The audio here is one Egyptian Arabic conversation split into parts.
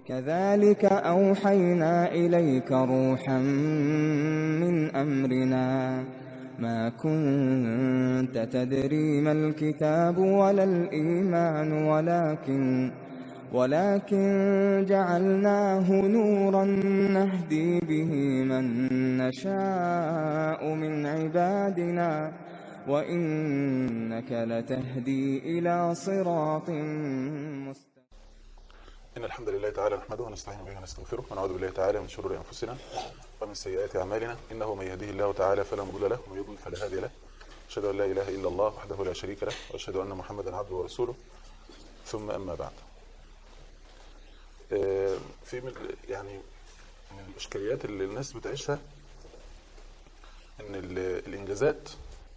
كذلك أوحينا إليك روحا من أمرنا ما كنت تدري ما الكتاب ولا الإيمان ولكن ولكن جعلناه نورا نهدي به من نشاء من عبادنا وإنك لتهدي إلى صراط مستقيم إن الحمد لله تعالى نحمده ونستعين به ونستغفره ونعوذ بالله تعالى من شرور أنفسنا ومن سيئات أعمالنا إنه من يهده الله تعالى فلا مضل له ومن يضلل فلا هادي له أشهد أن لا إله إلا الله وحده لا شريك له وأشهد أن محمدا عبده ورسوله ثم أما بعد آه، في من يعني من الإشكاليات اللي الناس بتعيشها إن ال- الإنجازات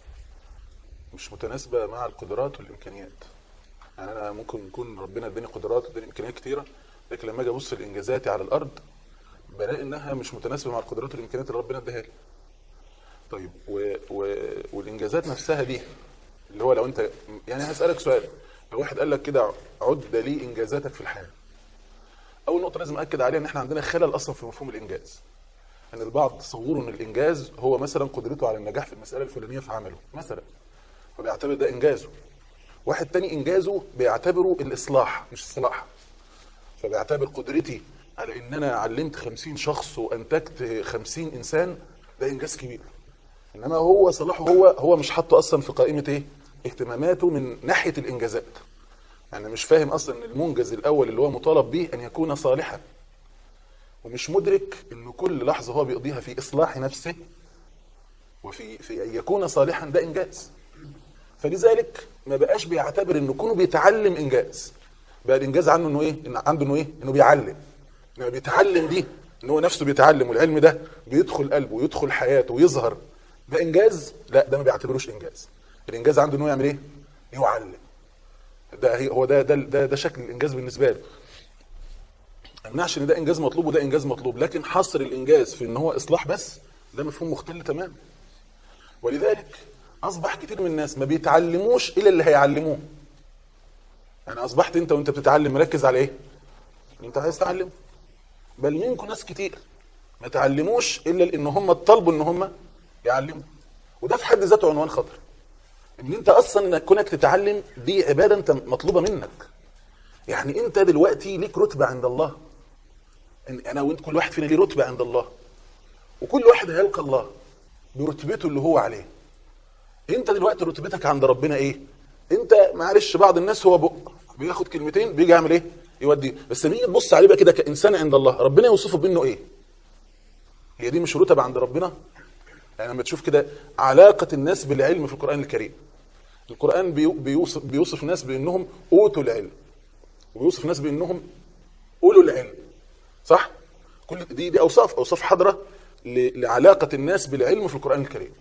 مش متناسبة مع القدرات والإمكانيات يعني انا ممكن يكون ربنا اداني قدرات واداني امكانيات كتيره لكن لما اجي ابص لانجازاتي على الارض بلاقي انها مش متناسبه مع القدرات والامكانيات اللي ربنا اداها لي. طيب و... و... والانجازات نفسها دي اللي هو لو انت يعني هسالك سؤال لو واحد قال لك كده عد لي انجازاتك في الحياه. اول نقطه لازم اكد عليها ان احنا عندنا خلل اصلا في مفهوم الانجاز. ان البعض تصوروا ان الانجاز هو مثلا قدرته على النجاح في المساله الفلانيه في عمله مثلا فبيعتبر ده انجازه. واحد تاني انجازه بيعتبره الاصلاح مش الصلاح فبيعتبر قدرتي على ان انا علمت خمسين شخص وانتجت خمسين انسان ده انجاز كبير انما هو صلاحه هو هو مش حاطه اصلا في قائمه ايه اهتماماته من ناحيه الانجازات يعني مش فاهم اصلا ان المنجز الاول اللي هو مطالب به ان يكون صالحا ومش مدرك ان كل لحظه هو بيقضيها في اصلاح نفسه وفي في ان يكون صالحا ده انجاز فلذلك ما بقاش بيعتبر انه كونه بيتعلم انجاز بقى الانجاز عنه انه ايه إن عنده انه ايه انه بيعلم انه بيتعلم دي ان هو نفسه بيتعلم والعلم ده بيدخل قلبه ويدخل حياته ويظهر ده انجاز لا ده ما بيعتبروش انجاز الانجاز عنده انه يعمل ايه يعلم ده هي هو ده ده ده, ده شكل الانجاز بالنسبه له ما يمنعش ان ده انجاز مطلوب وده انجاز مطلوب لكن حصر الانجاز في ان هو اصلاح بس ده مفهوم مختل تماما ولذلك اصبح كتير من الناس ما بيتعلموش الا اللي هيعلموه يعني اصبحت انت وانت بتتعلم مركز على ايه انت عايز تتعلم بل منكم ناس كتير ما تعلموش الا لان هم طلبوا ان هم يعلموا وده في حد ذاته عنوان خطر ان انت اصلا انك كونك تتعلم دي عباده انت مطلوبه منك يعني انت دلوقتي ليك رتبه عند الله إن انا وانت كل واحد فينا ليه رتبه عند الله وكل واحد هيلقى الله برتبته اللي هو عليه انت دلوقتي رتبتك عند ربنا ايه انت معلش بعض الناس هو بق بياخد كلمتين بيجي يعمل ايه يودي بس بيجي تبص عليه بقى كده كانسان عند الله ربنا يوصفه بانه ايه هي دي مش رتب عند ربنا يعني لما تشوف كده علاقه الناس بالعلم في القران الكريم القران بيو- بيوصف بيوصف ناس بانهم اوتوا العلم وبيوصف ناس بانهم اولو العلم صح كل دي دي اوصاف اوصاف حاضره ل- لعلاقه الناس بالعلم في القران الكريم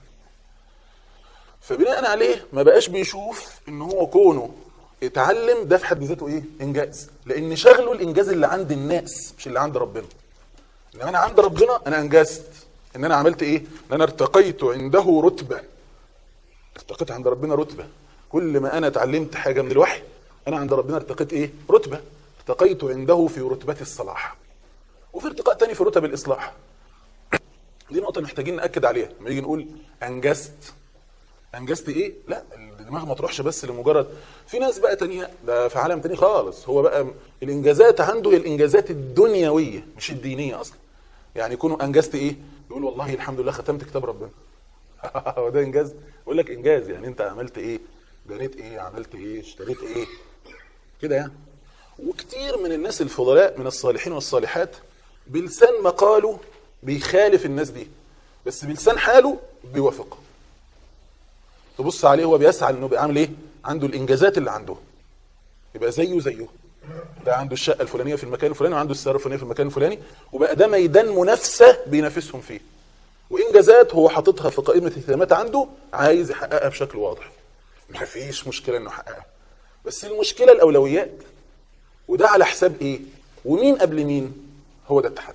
فبناء عليه ما بقاش بيشوف ان هو كونه اتعلم ده في حد ذاته ايه انجاز لان شغله الانجاز اللي عند الناس مش اللي عند ربنا انما انا عند ربنا انا انجزت ان انا عملت ايه ان انا ارتقيت عنده رتبه ارتقيت عند ربنا رتبه كل ما انا اتعلمت حاجه من الوحي انا عند ربنا ارتقيت ايه رتبه ارتقيت عنده في رتبه الصلاح وفي ارتقاء تاني في رتب الاصلاح دي نقطه محتاجين ناكد عليها لما نيجي نقول انجزت انجزت ايه؟ لا الدماغ ما تروحش بس لمجرد في ناس بقى تانية ده في عالم تاني خالص هو بقى الانجازات عنده هي الانجازات الدنيويه مش الدينيه اصلا يعني يكونوا انجزت ايه؟ يقول والله الحمد لله ختمت كتاب ربنا هو ده انجاز يقول لك انجاز يعني انت عملت ايه؟ بنيت ايه؟ عملت ايه؟ اشتريت ايه؟ كده يعني وكتير من الناس الفضلاء من الصالحين والصالحات بلسان مقاله بيخالف الناس دي بس بلسان حاله بيوافقه تبص عليه هو بيسعى انه بيعمل ايه عنده الانجازات اللي عنده يبقى زيه زيه ده عنده الشقه الفلانيه في المكان الفلاني وعنده السياره الفلانيه في المكان الفلاني وبقى ده ميدان منافسه بينافسهم فيه وانجازات هو حاططها في قائمه اهتمامات عنده عايز يحققها بشكل واضح ما فيش مشكله انه يحققها بس المشكله الاولويات وده على حساب ايه ومين قبل مين هو ده التحدي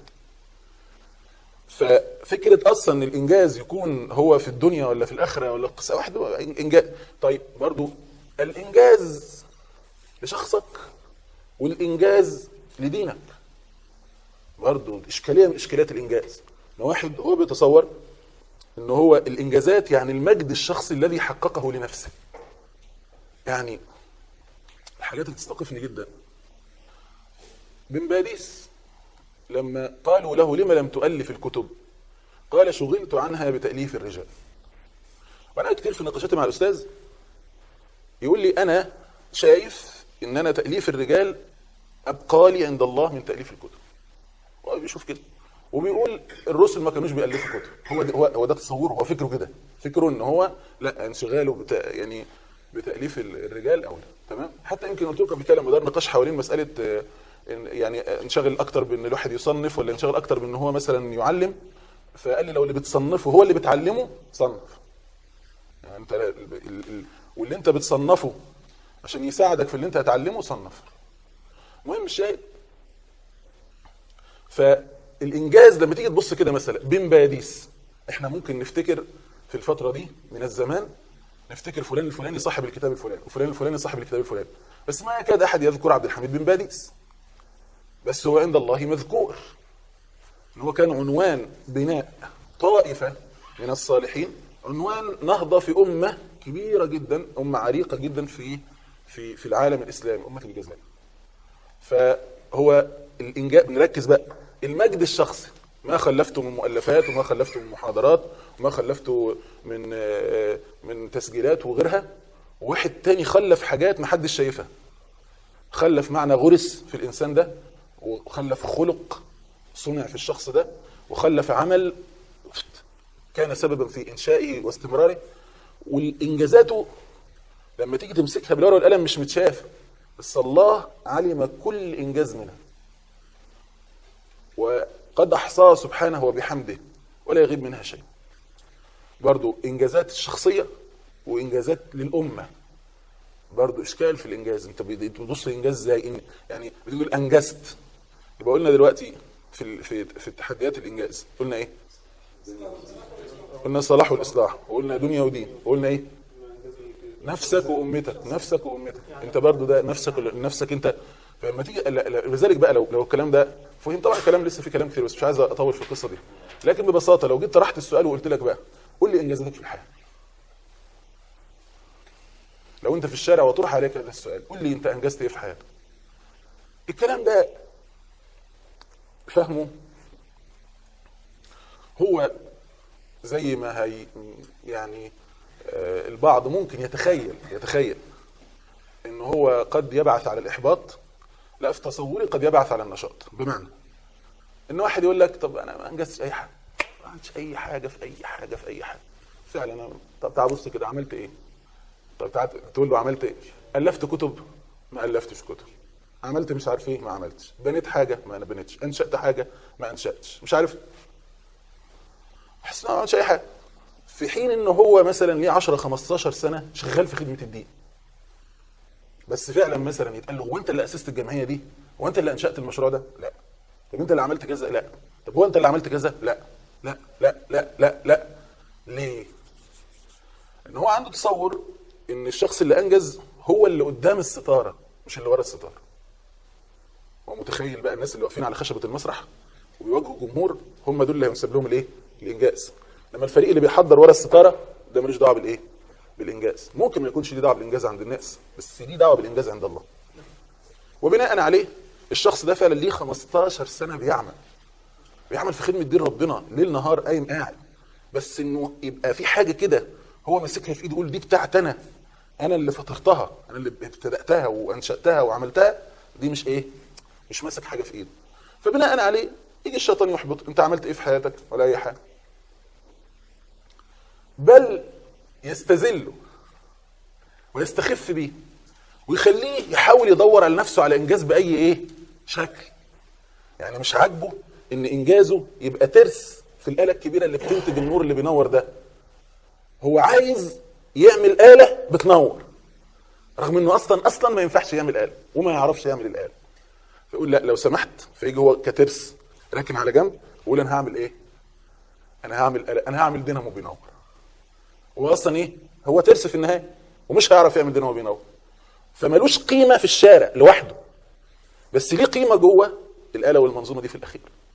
ففكره اصلا ان الانجاز يكون هو في الدنيا ولا في الاخره ولا قصه واحده انجاز طيب برضو الانجاز لشخصك والانجاز لدينك برضه اشكاليه من اشكاليات الانجاز ان واحد هو بيتصور ان هو الانجازات يعني المجد الشخصي الذي حققه لنفسه يعني الحاجات اللي تستوقفني جدا بن باديس لما قالوا له لما لم تؤلف الكتب قال شغلت عنها بتأليف الرجال وانا كتير في نقاشاتي مع الاستاذ يقول لي انا شايف ان انا تأليف الرجال ابقى لي عند الله من تأليف الكتب هو بيشوف كده وبيقول الرسل ما كانوش بيألفوا كتب هو ده هو, هو ده تصوره هو فكره كده فكره ان هو لا انشغاله بتا يعني بتأليف الرجال اولى تمام حتى يمكن قلت لكم قبل كده لما دار نقاش حوالين مساله آه، إن- يعني آه، انشغل اكتر بان الواحد يصنف ولا انشغل اكتر بان هو مثلا يعلم فقال لي لو اللي بتصنفه هو اللي بتعلمه صنف يعني انت ال- ال- ال- واللي انت بتصنفه عشان يساعدك في اللي انت هتعلمه صنف المهم الشاهد فالانجاز لما تيجي تبص كده مثلا بين باديس احنا ممكن نفتكر في الفتره دي من الزمان نفتكر فلان الفلاني صاحب الكتاب الفلاني وفلان الفلاني صاحب الكتاب الفلاني بس ما يكاد احد يذكر عبد الحميد بن باديس بس هو عند الله مذكور ان هو كان عنوان بناء طائفه من الصالحين عنوان نهضه في امه كبيره جدا امه عريقه جدا في في في العالم الاسلامي امه الجزائر فهو الانجاز نركز بقى المجد الشخصي ما خلفته من مؤلفات وما خلفته من محاضرات وما خلفته من آه، من تسجيلات وغيرها وواحد تاني خلف حاجات ما حدش شايفها خلف معنى غرس في الانسان ده وخلف خلق صنع في الشخص ده وخلف عمل كان سببا في انشائه واستمراره والانجازاته لما تيجي تمسكها بالورقه والقلم مش متشاف بس الله علم كل انجاز منها وقد احصاها سبحانه وبحمده ولا يغيب منها شيء برضو انجازات الشخصيه وانجازات للامه برضو اشكال في الانجاز انت بتبص الانجاز ازاي إن- يعني بتقول انجزت يبقى قلنا دلوقتي في ال- في في التحديات الانجاز قلنا ايه قلنا الصلاح والاصلاح وقلنا دنيا ودين وقلنا ايه نفسك وامتك نفسك وامتك انت برضو ده نفسك ولا- نفسك انت فلما تيجي لا- لا- لذلك بقى لو لو الكلام ده فهم طبعا الكلام لسه في كلام كتير بس مش عايز اطول في القصه دي لكن ببساطه لو جيت طرحت السؤال وقلت لك بقى قول لي انجازاتك في الحياه لو انت في الشارع وطرح عليك هذا السؤال قول لي انت انجزت ايه في حياتك الكلام ده فهمه هو زي ما هي يعني آه، البعض ممكن يتخيل يتخيل ان هو قد يبعث على الاحباط لا في تصوري قد يبعث على النشاط بمعنى ان واحد يقول لك طب انا ما انجزتش اي حاجه ما عملتش اي حاجه في اي حاجه في اي حاجه فعلا انا طب تعال بص كده عملت ايه طب تعال تقول له عملت ايه الفت كتب ما الفتش كتب عملت مش عارف ايه ما عملتش بنيت حاجه ما انا بنيتش انشات حاجه ما انشاتش مش عارف احس إن أنا ما عملتش اي حاجه في حين ان هو مثلا ليه 10 15 سنه شغال في خدمه الدين بس فعلا مثلا يتقال له هو انت اللي اسست الجمعيه دي هو انت اللي انشات المشروع ده لا طب انت اللي عملت كذا لا طب هو انت اللي عملت كذا لا لا لا لا لا لا ليه ان هو عنده تصور ان الشخص اللي انجز هو اللي قدام الستاره مش اللي ورا الستاره هو متخيل بقى الناس اللي واقفين على خشبه المسرح وبيواجهوا جمهور هم دول اللي هينسب لهم الايه الانجاز لما الفريق اللي بيحضر ورا الستاره ده ملوش دعوه بالايه بالانجاز ممكن ما يكونش ليه دعوه بالانجاز عند الناس بس ليه دعوه بالانجاز عند الله وبناء عليه الشخص ده فعلا ليه 15 سنه بيعمل بيعمل في خدمه دين ربنا ليل نهار قايم قاعد بس انه يبقى في حاجه كده هو ماسكها في ايده يقول دي بتاعت انا انا اللي فطرتها انا اللي ابتداتها وانشاتها وعملتها دي مش ايه مش ماسك حاجه في ايده فبناء عليه يجي الشيطان يحبط انت عملت ايه في حياتك ولا اي حاجه بل يستذله ويستخف بيه ويخليه يحاول يدور على نفسه على انجاز باي ايه شكل يعني مش عاجبه ان انجازه يبقى ترس في الاله الكبيره اللي بتنتج النور اللي بينور ده هو عايز يعمل اله بتنور رغم انه اصلا اصلا ما ينفعش يعمل اله وما يعرفش يعمل الاله فيقول لا لو سمحت فيجي هو كترس راكن على جنب ويقول انا هعمل ايه انا هعمل آلة. انا هعمل دينامو بينور هو اصلا ايه هو ترس في النهايه ومش هيعرف يعمل دينامو بينور فمالوش قيمه في الشارع لوحده بس ليه قيمه جوه الاله والمنظومه دي في الاخير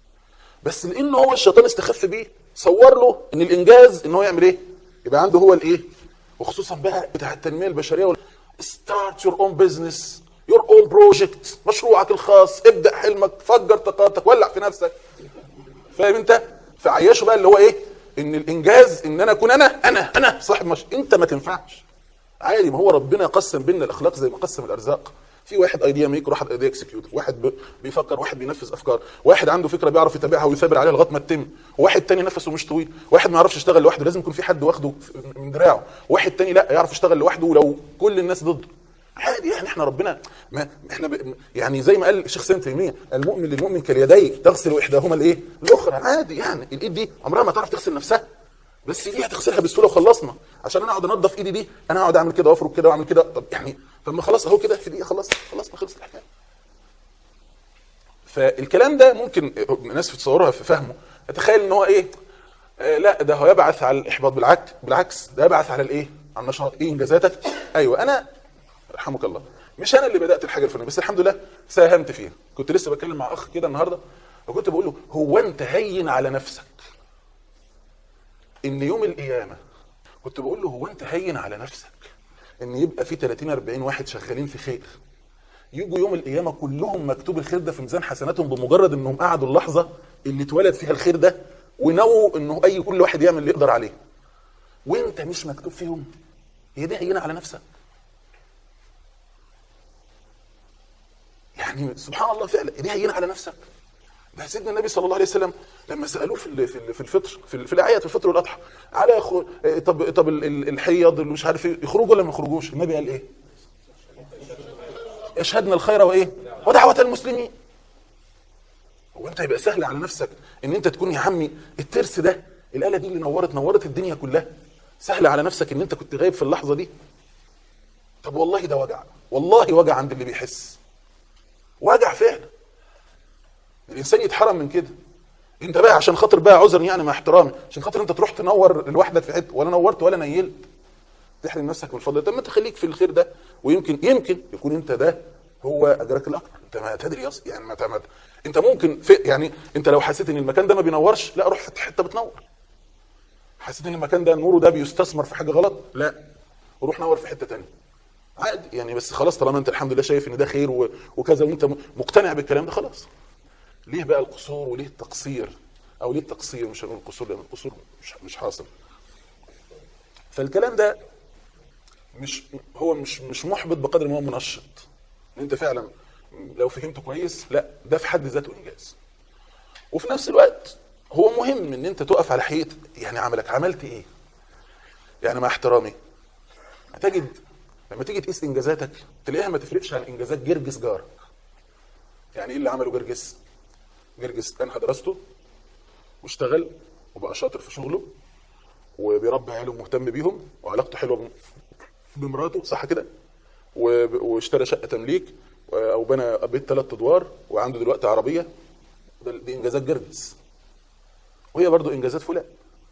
بس لانه هو الشيطان استخف بيه صور له ان الانجاز ان هو يعمل ايه يبقى عنده هو الايه وخصوصا بقى بتاع التنميه البشريه وال... ستارت يور اون بزنس يور اون بروجكت مشروعك الخاص ابدا حلمك فجر طاقاتك ولع في نفسك فاهم انت فعيشه بقى اللي هو ايه ان الانجاز ان انا اكون انا انا انا صاحب مش انت ما تنفعش عادي ما هو ربنا قسم بيننا الاخلاق زي ما قسم الارزاق في واحد ايديا ميكر واحد ايديا اكسكيوتيف واحد ب- بيفكر واحد بينفذ افكار واحد عنده فكره بيعرف يتابعها ويثابر عليها لغايه ما تتم واحد تاني نفسه مش طويل واحد ما يعرفش يشتغل لوحده لازم يكون في حد واخده في- من دراعه واحد تاني لا يعرف يشتغل لوحده ولو كل الناس ضده عادي يعني احنا ربنا ما احنا ب... يعني زي ما قال الشيخ سيدنا تيميه المؤمن للمؤمن كاليدين تغسل احداهما الايه؟ الاخرى عادي يعني الايد دي عمرها ما تعرف تغسل نفسها بس دي هتغسلها بسهوله وخلصنا عشان انا اقعد انضف ايدي دي انا اقعد اعمل كده وافرك كده واعمل كده طب يعني طب ما خلاص اهو كده في دقيقه خلاص خلاص ما خلصت الحكايه فالكلام ده ممكن الناس بتصورها في فهمه تخيل ان هو ايه آه لا ده هو يبعث على الاحباط بالعكس بالعكس ده يبعث على الايه على النشاط ايه انجازاتك ايوه انا رحمك الله مش انا اللي بدات الحاجه الفلانيه بس الحمد لله ساهمت فيها كنت لسه بتكلم مع اخ كده النهارده وكنت بقول له هو انت هين على نفسك ان يوم القيامه كنت بقول له هو انت هين على نفسك ان يبقى في 30 40 واحد شغالين في خير يجوا يوم القيامه كلهم مكتوب الخير ده في ميزان حسناتهم بمجرد انهم قعدوا اللحظه اللي اتولد فيها الخير ده ونووا انه اي كل واحد يعمل اللي يقدر عليه وانت مش مكتوب فيهم هي دي هينه على نفسك يعني سبحان الله فعلا دي هينه على نفسك ده سيدنا النبي صلى الله عليه وسلم لما سالوه في ال- في ال- في الفطر في, ال- في الاعياد في الفطر والاضحى على خو... آه، طب طب ال- ال- الحيض اللي مش عارف ايه يخرجوا ولا ما يخرجوش النبي قال ايه؟ يشهدنا الخير وايه؟ ودعوه المسلمين هو انت يبقى سهل على نفسك ان انت تكون يا عمي الترس ده الاله دي اللي نورت نورت الدنيا كلها سهل على نفسك ان انت كنت غايب في اللحظه دي طب والله ده وجع والله وجع عند اللي بيحس وجع فعلا الانسان يتحرم من كده انت بقى عشان خاطر بقى عذر يعني مع احترامي عشان خاطر انت تروح تنور لوحدك في حته ولا نورت ولا نيلت تحرم نفسك من الفضل طب ما تخليك في الخير ده ويمكن يمكن يكون انت ده هو اجرك الاكبر انت ما تدري اصلا يعني ما تعمد. انت ممكن في يعني انت لو حسيت ان المكان ده ما بينورش لا روح في حته بتنور حسيت ان المكان ده نوره ده بيستثمر في حاجه غلط لا وروح نور في حته تانية عادي يعني بس خلاص طالما انت الحمد لله شايف ان ده خير و- وكذا وانت م- مقتنع بالكلام ده خلاص ليه بقى القصور وليه التقصير او ليه التقصير مش هنقول القصور لان القصور مش مش حاصل فالكلام ده مش هو مش مش محبط بقدر ما هو منشط ان انت فعلا لو فهمته كويس لا ده في حد ذاته انجاز وفي نفس الوقت هو مهم ان انت تقف على حقيقه يعني عملك عملت ايه يعني مع احترامي هتجد لما تيجي تقيس انجازاتك تلاقيها ما تفرقش عن انجازات جرجس جارك يعني ايه اللي عمله جرجس جرجس انهى دراسته واشتغل وبقى شاطر في شغله وبيربي عياله مهتم بيهم وعلاقته حلوه بم- بمراته صح كده وب- واشترى شقه تمليك و- او بنى بيت ثلاث ادوار وعنده دلوقتي عربيه ده- دي انجازات جرجس وهي برضو انجازات فلان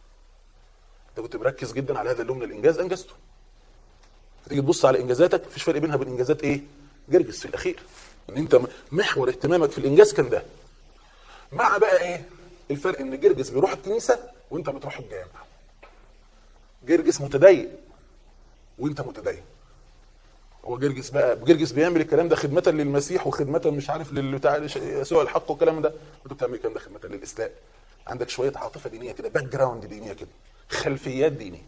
انت كنت مركز جدا على هذا اللون من الانجاز انجزته تيجي تبص على انجازاتك مفيش فرق بينها وبين انجازات ايه جرجس في الاخير ان انت م- محور اهتمامك في الانجاز كان ده مع بقى ايه الفرق ان جرجس بيروح الكنيسه وانت بتروح الجامع جرجس متدين وانت متدين هو جرجس بقى جرجس بيعمل الكلام ده خدمة للمسيح وخدمة مش عارف للبتاع يسوع الحق والكلام ده انت بتعمل الكلام ده خدمة للاسلام عندك شوية عاطفة دينية كده باك جراوند دينية كده خلفيات دينية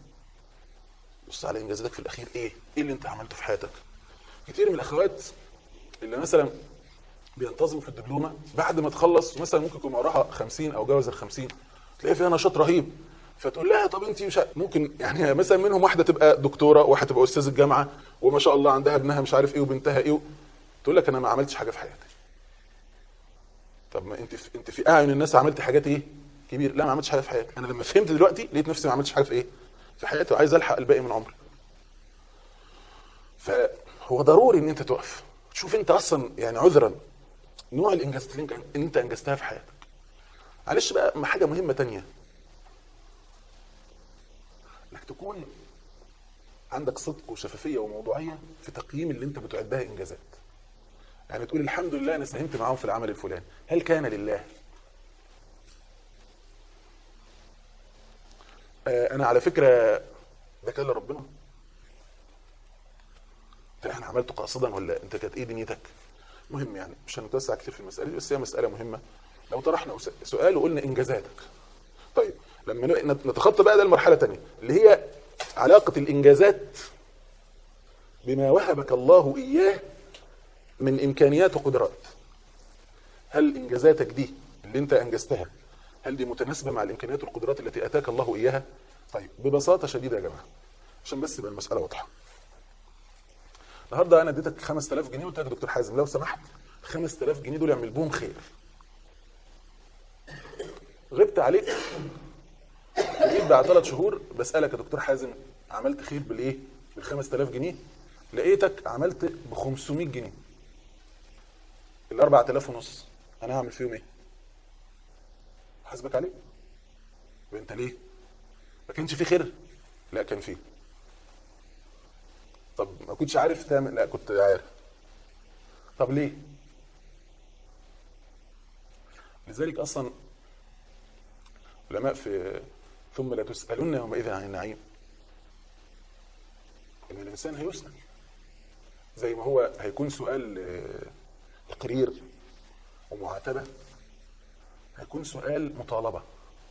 بص على انجازاتك في الاخير ايه؟ ايه اللي انت عملته في حياتك؟ كتير من الاخوات اللي مثلا بينتظموا في الدبلومه بعد ما تخلص مثلا ممكن يكون وراها 50 او جوز ال 50 تلاقي فيها نشاط رهيب فتقول لها طب انت مش ع- ممكن يعني مثلا منهم واحده تبقى دكتوره وواحده تبقى استاذ الجامعه وما شاء الله عندها ابنها مش عارف ايه وبنتها ايه تقول لك انا ما عملتش حاجه في حياتي طب ما انت في انت في اعين الناس عملت حاجات ايه كبير لا ما عملتش حاجه في حياتي انا لما فهمت دلوقتي لقيت نفسي ما عملتش حاجه في ايه في حياتي وعايز الحق الباقي من عمري فهو ضروري ان انت تقف تشوف انت اصلا يعني عذرا نوع الانجازات اللي انت- اللي انت انجزتها في حياتك معلش بقى ما حاجه مهمه تانية انك تكون عندك صدق وشفافيه وموضوعيه في تقييم اللي انت بتعدها انجازات يعني تقول الحمد لله انا ساهمت معاهم في العمل الفلاني هل كان لله آه انا على فكره ده كان لربنا ده انا عملته قاصدا ولا انت كانت ايه دنيتك مهم يعني مش هنتوسع كتير في المساله دي بس هي مساله مهمه لو طرحنا س- سؤال وقلنا انجازاتك طيب لما ن- نتخطى بقى ده المرحله تانية اللي هي علاقه الانجازات بما وهبك الله اياه من امكانيات وقدرات هل انجازاتك دي اللي انت انجزتها هل دي متناسبه مع الامكانيات والقدرات التي اتاك الله اياها طيب ببساطه شديده يا جماعه عشان بس يبقى المساله واضحه النهارده انا اديتك 5000 جنيه وقلت لك يا دكتور حازم لو سمحت 5000 جنيه دول اعمل بهم خير غبت عليك جيت بعد ثلاث شهور بسالك يا دكتور حازم عملت خير بالايه؟ بال 5000 جنيه لقيتك عملت ب 500 جنيه ال 4000 ونص انا هعمل فيهم ايه؟ حاسبك عليه يبقى انت ليه؟ ما كانش في خير؟ لا كان فيه طب ما كنتش عارف تعمل لا كنت عارف طب ليه؟ لذلك اصلا علماء في ثم لا تسالون يومئذ عن النعيم ان الانسان هيسال زي ما هو هيكون سؤال آه، تقرير ومعاتبه هيكون سؤال مطالبه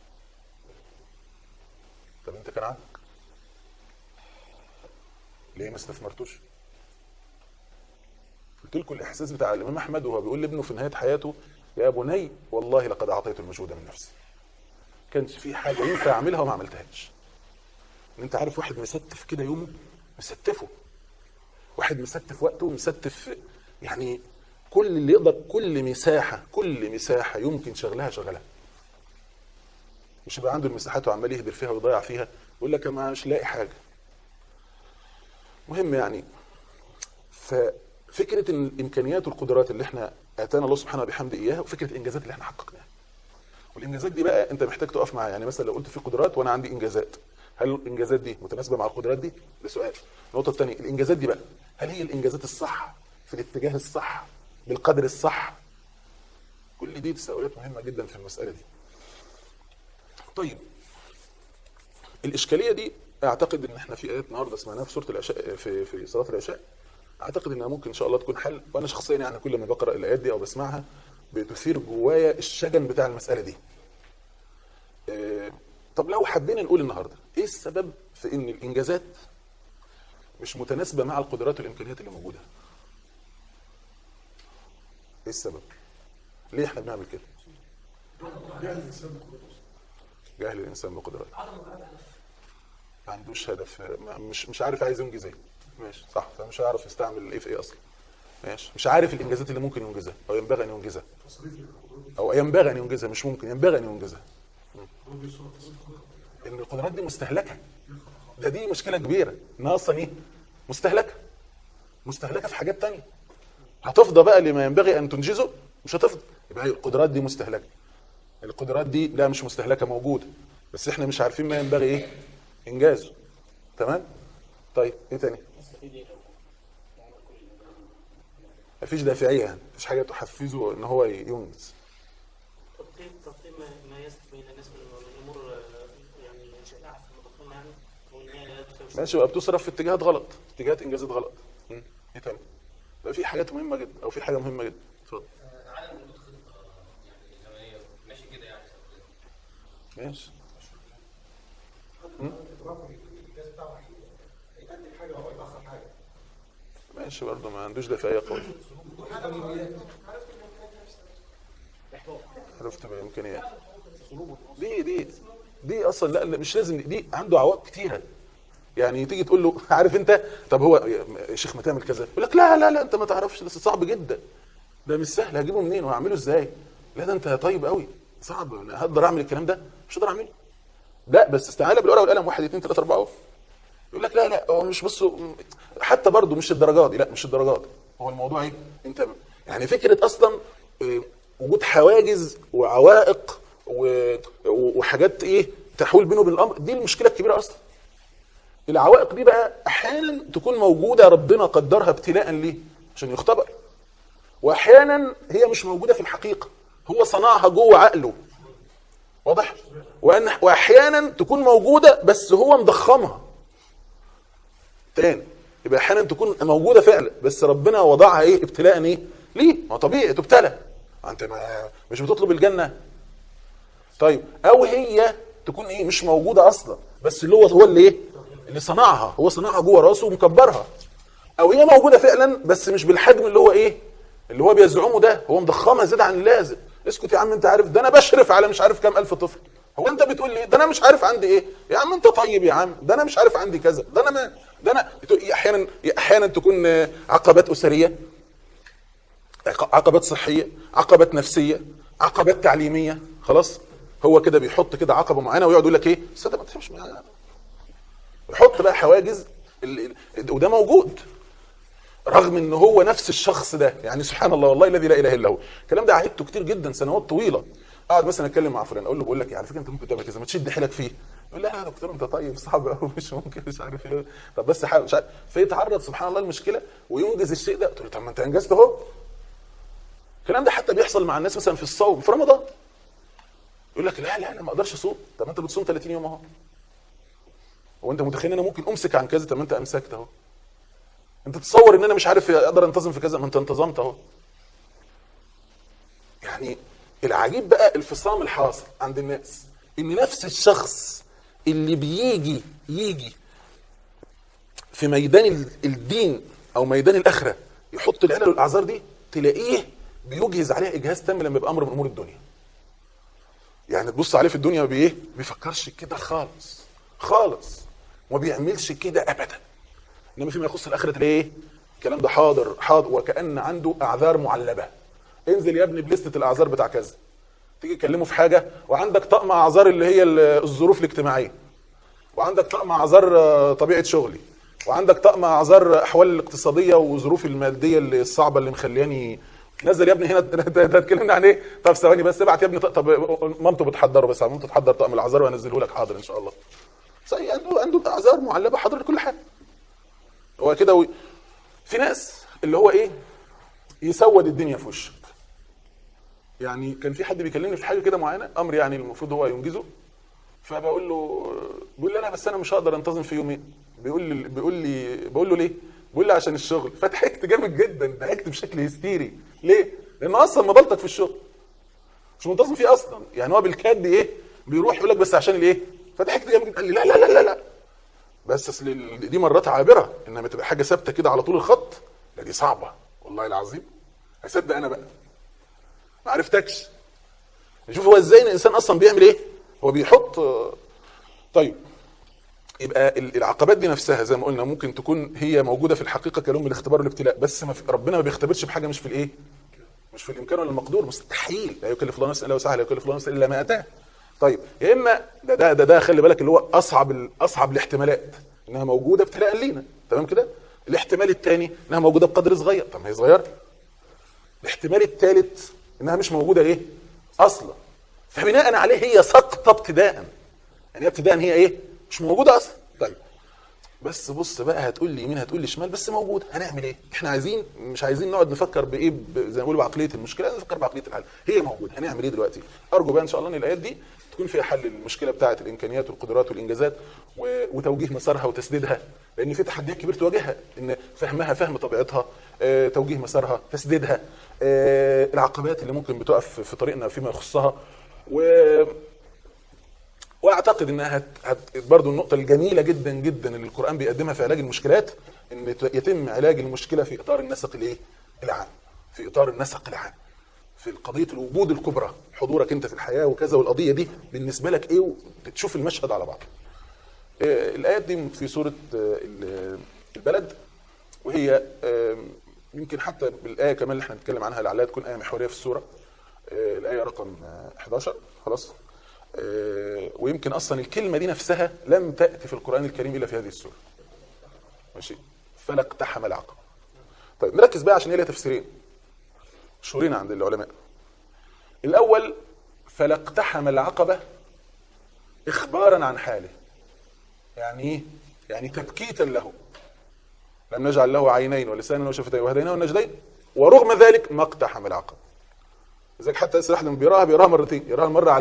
طب انت كان عندك ليه ما استثمرتوش قلت لكم الاحساس بتاع الامام احمد وهو بيقول لابنه في نهايه حياته يا بني والله لقد اعطيت المجهود من نفسي كانش في حاجه ينفع اعملها وما عملتهاش ان انت عارف واحد مستف كده يومه مستفه واحد مستف وقته مستف يعني كل اللي يقدر كل مساحه كل مساحه يمكن شغلها شغلها مش يبقى عنده المساحات وعمال يهدر فيها ويضيع فيها يقول لك أنا مش لاقي حاجه مهم يعني ففكره ان الامكانيات والقدرات اللي احنا اتانا الله سبحانه وبحمده اياها وفكره الانجازات اللي احنا حققناها والانجازات دي بقى انت محتاج تقف معايا يعني مثلا لو قلت في قدرات وانا عندي انجازات هل الانجازات دي متناسبه مع القدرات دي ده سؤال النقطه الثانيه الانجازات دي بقى هل هي الانجازات الصح في الاتجاه الصح بالقدر الصح كل دي تساؤلات مهمه جدا في المساله دي طيب الاشكاليه دي اعتقد ان احنا في ايات النهارده سمعناها في سوره العشاء في في صلاه العشاء اعتقد انها ممكن ان شاء الله تكون حل وانا شخصيا يعني كل ما بقرا الايات دي او بسمعها بتثير جوايا الشجن بتاع المساله دي آه، طب لو حبينا نقول النهارده ايه السبب في ان الانجازات مش متناسبه مع القدرات والامكانيات اللي موجوده ايه السبب ليه احنا بنعمل كده جهل الانسان بقدراته ما عندوش هدف ما- مش مش عارف عايز ينجز ايه ماشي صح فمش هيعرف يستعمل ايه في ايه اصلا ماشي مش عارف الانجازات اللي ممكن ينجزها او ينبغي ان ينجزها او ينبغي ان ينجزها مش ممكن ينبغي ان ينجزها ان القدرات دي مستهلكه ده دي مشكله كبيره انها اصلا ايه مستهلكه مستهلكه في حاجات تانية هتفضى بقى لما ينبغي ان تنجزه مش هتفضى يبقى هي القدرات دي مستهلكه القدرات دي لا مش مستهلكه موجوده بس احنا مش عارفين ما ينبغي ايه انجازه تمام طيب ايه تاني مفيش دافعيه يعني مفيش حاجه تحفزه ان هو ينجز تقييم تقييم ما- ما يسد بين الناس من من الامور آه، يعني شائعه في المضخمه يعني وان هي لا تساوي شيء. ماشي بقى بتصرف في اتجاهات غلط اتجاهات انجازات غلط مم. ايه تاني بقى في حاجات مهمه جدا او في حاجه مهمه جدا اتفضل عدم وجود خطه يعني زمنيه ماشي كده يعني ماشي ماشي برضه ما عندوش دافعيه قويه عرفت بامكانيات دي دي دي اصلا لا لا، مش لازم دي, دي عنده عوائق كتيره يعني تيجي تقول له عارف انت طب هو يا شيخ ما تعمل كذا يقول لك لا لا لا انت ما تعرفش ده صعب جدا ده مش سهل هجيبه منين وهعمله ازاي لا ده انت طيب قوي صعب انا هقدر اعمل الكلام ده مش هقدر اعمله لا بس استعانه بالورقه والقلم واحد اثنين ثلاثه اربعه يقول لك لا لا هو مش بص حتى برضه مش الدرجات دي لا مش الدرجات هو الموضوع ايه انت يعني فكره اصلا إيه، وجود حواجز وعوائق و- وحاجات ايه تحول بينه وبين الامر دي المشكله الكبيره اصلا العوائق دي بقى احيانا تكون موجوده ربنا قدرها ابتلاء ليه عشان يختبر واحيانا هي مش موجوده في الحقيقه هو صنعها جوه عقله واضح وان واحيانا تكون موجوده بس هو مضخمها تاني يبقى احيانا تكون موجوده فعلا بس ربنا وضعها ايه ابتلاء ايه ليه ما هو طبيعي تبتلى ما انت ما مش بتطلب الجنه طيب او هي تكون ايه مش موجوده اصلا بس اللي هو هو اللي ايه اللي صنعها هو صنعها جوه راسه ومكبرها او هي موجوده فعلا بس مش بالحجم اللي هو ايه اللي هو بيزعمه ده هو مضخمها زياده عن اللازم اسكت يا عم انت عارف ده انا بشرف على مش عارف كام الف طفل هو انت بتقول لي ده انا مش عارف عندي ايه يا عم انت طيب يا عم ده انا مش عارف عندي كذا ده انا ما ده انا بتقول- احيانا احيانا تكون آه، عقبات اسريه عقبات صحيه عقبات نفسيه عقبات تعليميه خلاص هو كده بيحط كده عقبه معينه ويقعد يقول لك ايه صدق ما تفهمش معايا. يحط بقى حواجز ال- ال- وده موجود رغم ان هو نفس الشخص ده يعني سبحان الله والله الذي لا اله الا هو الكلام ده عهدته كتير جدا سنوات طويله اقعد مثلا اتكلم مع فلان اقول له بقول لك إيه، على فكره انت ممكن تعمل كذا ما تشد حيلك فيه يقول لا يا دكتور انت طيب صعب قوي مش ممكن مش عارف ايه طب بس حاول مش عارف فيتعرض سبحان الله المشكله وينجز الشيء ده قلت له طب ما انت انجزت اهو الكلام ده حتى بيحصل مع الناس مثلا في الصوم في رمضان يقول لك لا لا انا ما اقدرش اصوم طب ما انت بتصوم 30 يوم اهو هو انت متخيل ان انا ممكن امسك عن كذا طب ما انت امسكت اهو انت تتصور ان انا مش عارف اقدر انتظم في كذا ما انت انتظمت اهو يعني العجيب بقى الفصام الحاصل عند الناس ان نفس الشخص اللي بيجي يجي في ميدان ال- الدين او ميدان الاخره يحط العلل والاعذار دي تلاقيه بيجهز عليها اجهاز تام لما يبقى امر من امور الدنيا يعني تبص عليه في الدنيا بايه بيفكرش كده خالص خالص وما بيعملش كده ابدا انما فيما يخص الاخره تلاقيه ايه الكلام ده حاضر حاضر وكان عنده اعذار معلبه انزل يا ابني بلستة الاعذار بتاع كذا تيجي تكلمه في حاجه وعندك طقم اعذار اللي هي ال- الظروف الاجتماعيه وعندك طقم اعذار آه، طبيعه شغلي وعندك طقم اعذار احوال الاقتصاديه وظروفي الماديه اللي الصعبه اللي مخلياني نزل يا ابني هنا ده- ده ده اتكلمنا عن ايه؟ طب ثواني بس ابعت يا ابني طب مامته بتحضره بس مامته تحضر طقم الاعذار وهنزله لك حاضر ان شاء الله. صحيح عنده عنده اعذار معلبه حاضر لكل حاجه. هو كده وي... في ناس اللي هو ايه؟ يسود الدنيا في وشك. يعني كان في حد بيكلمني في حاجه كده معينه امر يعني المفروض هو ينجزه فبقول له بيقول لي انا بس انا مش هقدر انتظم في يومين بيقول لي بيقول لي بقول له ليه؟ بيقول لي عشان الشغل فضحكت جامد جدا ضحكت بشكل هستيري ليه؟ لان اصلا مضلتك في الشغل مش منتظم فيه اصلا يعني هو بالكاد ايه؟ بيروح يقول لك بس عشان الايه؟ فضحكت جامد جدا قال لي لا لا لا لا لا بس اصل ال- دي مرات عابره انما تبقى حاجه ثابته كده على طول الخط لا دي صعبه والله العظيم هصدق انا بقى ما عرفتكش شوف هو ازاي الانسان اصلا بيعمل ايه هو بيحط طيب يبقى ال- العقبات دي نفسها زي ما قلنا ممكن تكون هي موجوده في الحقيقه كلون من الاختبار والابتلاء بس ما في ربنا ما بيختبرش بحاجه مش في الايه مش في الامكان ولا المقدور مستحيل لا يكلف الله نفسا الا وسعها لا يكلف الله نفسا الا ما اتاه طيب يا اما ده ده ده, ده خلي بالك اللي هو اصعب ال- اصعب الاحتمالات انها موجوده ابتلاء لينا تمام كده الاحتمال الثاني انها موجوده بقدر صغير طب ما هي صغيره الاحتمال الثالث انها مش موجوده ايه اصلا فبناء عليه هي سقطه ابتداء يعني هي ابتداء هي ايه مش موجوده اصلا طيب بس بص بقى هتقول لي يمين هتقول لي شمال بس موجود هنعمل ايه احنا عايزين مش عايزين نقعد نفكر بايه ب- زي ما بيقولوا بعقليه المشكله عايزين نفكر بعقليه الحل هي موجوده هنعمل ايه دلوقتي ارجو بقى ان شاء الله ان الايات دي تكون فيها حل المشكله بتاعه الامكانيات والقدرات والانجازات و- وتوجيه مسارها وتسديدها لان في تحديات كبيره تواجهها ان فهمها فهم طبيعتها آه، توجيه مسارها تسديدها آه، العقبات اللي ممكن بتقف في طريقنا فيما يخصها و واعتقد انها هت... هت... برضو النقطه الجميله جدا جدا اللي القران بيقدمها في علاج المشكلات ان يت- يتم علاج المشكله في اطار النسق الايه العام في اطار النسق العام في قضيه الوجود الكبرى حضورك انت في الحياه وكذا والقضيه دي بالنسبه لك ايه وتشوف المشهد على بعضه آه، الايات دي في سوره آه، ال- البلد وهي آه، يمكن حتى بالايه كمان اللي احنا بنتكلم عنها لعلها تكون ايه محوريه في السوره آه، الايه رقم آه، 11 خلاص آه، ويمكن اصلا الكلمه دي نفسها لم تاتي في القران الكريم الا في هذه السوره ماشي فلا اقتحم العقبه طيب نركز بقى عشان هي لها تفسيرين مشهورين عند العلماء الاول فلا اقتحم العقبه اخبارا عن حاله يعني ايه يعني تبكيتا له لم نجعل له عينين ولسانا وشفتين وهديناه النجدين ورغم ذلك ما اقتحم العقبه لذلك حتى يسرح لما بيراها بيراها مرتين يراها مره على الايه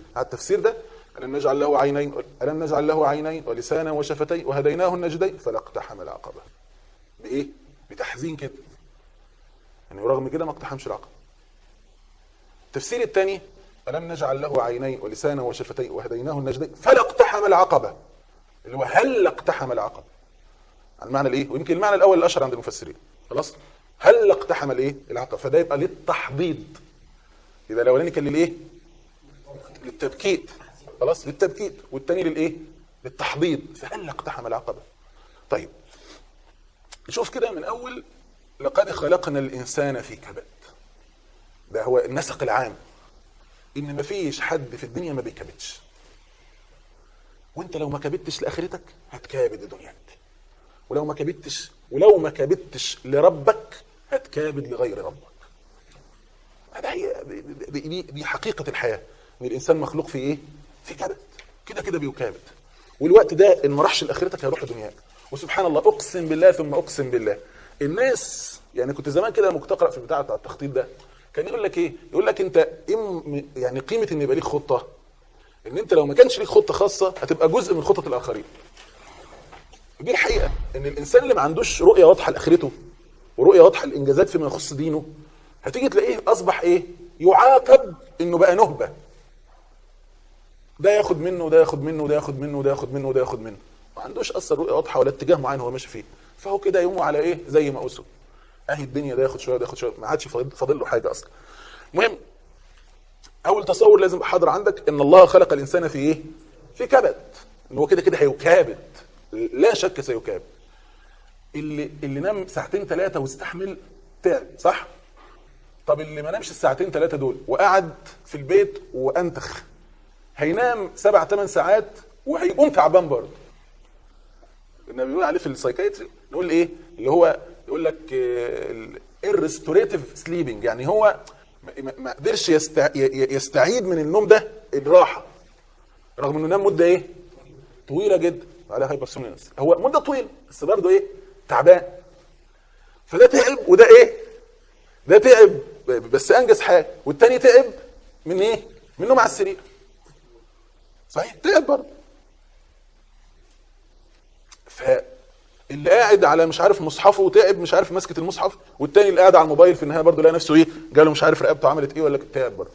على التفسير ده الم نجعل له عينين الم نجعل له عينين ولسانا وشفتين وهديناه النجدين فلا اقتحم العقبه بايه بتحزين كده يعني ورغم كده ما اقتحمش العقبه التفسير الثاني ألم نجعل له عينين ولسانا وشفتين وهديناه النجدين فلا اقتحم العقبة اللي هو هل اقتحم العقبة على المعنى الايه ويمكن المعنى الاول الاشهر عند المفسرين خلاص هل اقتحم الايه العقبة فده يبقى للتحضيض يبقى الاولاني كان للايه للتبكيت خلاص للتبكيت والثاني للايه للتحضيض فهل اقتحم العقبة طيب نشوف كده من اول لقد خلقنا الانسان في كبد ده هو النسق العام ان مفيش حد في الدنيا ما بيكبتش وانت لو ما كبتش لاخرتك هتكابد دنياك ولو ما كبتش ولو ما كبتش لربك هتكابد لغير ربك هذا هي دي, دي, دي حقيقه الحياه ان الانسان مخلوق في ايه في كبد كده كده بيكابد والوقت ده ان ما راحش لاخرتك هيروح لدنياك وسبحان الله اقسم بالله ثم اقسم بالله الناس يعني كنت زمان كده لما كنت اقرا في البتاع بتاع التخطيط ده كان يقول لك ايه يقول لك انت إم يعني قيمه ان يبقى ليك خطه ان انت لو ما كانش ليك خطه خاصه هتبقى جزء من خطط الاخرين دي الحقيقه ان الانسان اللي ما عندوش رؤيه واضحه لاخرته ورؤيه واضحه للانجازات فيما يخص دينه هتيجي تلاقيه اصبح ايه يعاقب انه بقى نهبه ده ياخد منه وده ياخد منه وده ياخد منه وده ياخد منه وده ياخد منه ما عندوش اصلا رؤيه واضحه ولا اتجاه معين هو ماشي فيه فهو كده يومه على ايه زي ما اسره اهي الدنيا ده ياخد شويه ده ياخد شويه ما عادش فاضل فاضل له حاجه اصلا المهم اول تصور لازم حاضر عندك ان الله خلق الانسان في ايه في كبد ان هو كده كده هيكابد لا شك سيكابد اللي اللي نام ساعتين ثلاثه واستحمل تعب صح طب اللي ما نامش الساعتين ثلاثه دول وقعد في البيت وانتخ هينام سبع ثمان ساعات وهيقوم تعبان برضه النبي بيقول عليه في السايكايتري نقول ايه اللي هو يقول لك الريستوريتيف سليبنج يعني هو ما- ما قدرش يستع... ي- يستعيد من النوم ده الراحه رغم انه نام مده ايه طويله جدا على هايبرسونينس هو مده طويله بس برضه ايه تعبان فده تعب وده ايه ده تعب بس انجز حاجه والتاني تعب من ايه من النوم على السرير صحيح تعب برضه فاللي قاعد على مش عارف مصحفه وتعب مش عارف مسكه المصحف والتاني اللي قاعد على الموبايل في النهايه برضه لقى نفسه ايه جاله مش عارف رقبته عملت ايه ولا تعب برضه